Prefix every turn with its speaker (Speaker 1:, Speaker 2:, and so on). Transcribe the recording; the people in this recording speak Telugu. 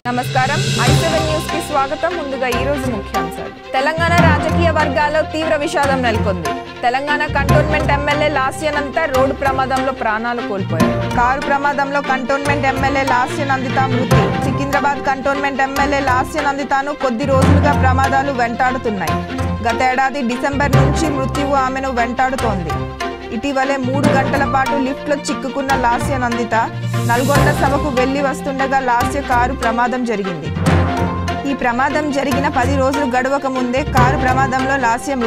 Speaker 1: నమస్కారం ఐ సెవెన్ న్యూస్ కి స్వాగతం ముందుగా ఈ రోజు ముఖ్యాంశాలు తెలంగాణ రాజకీయ వర్గాల్లో తీవ్ర విషాదం నెలకొంది Telangana cantonment MLA Lasya Nanditha road ప్రమాదంలో ప్రాణాలు కోల్పోయారు కారు ప్రమాదంలో కంటోన్మెంట్ ఎమ్మెల్యే లాస్యనందిత మృతి సికింద్రాబాద్ కంటోన్మెంట్ ఎమ్మెల్యే లాస్యనందితను కొద్ది రోజులుగా ప్రమాదాలు వెంటాడుతున్నాయి గతేడాది డిసెంబర్ నుంచి మృత్యువు ఆమెను వెంటాడుతోంది ఇటీవలే మూడు గంటల పాటు లిఫ్ట్లో చిక్కుకున్న లాస్య నందిత నల్గొండ సభకు వెళ్లి వస్తుండగా లాస్య కారు ప్రమాదం జరిగింది ఈ ప్రమాదం జరిగిన పది రోజులు గడవక ముందే కారు ప్రమాదంలో లాస్య మృ-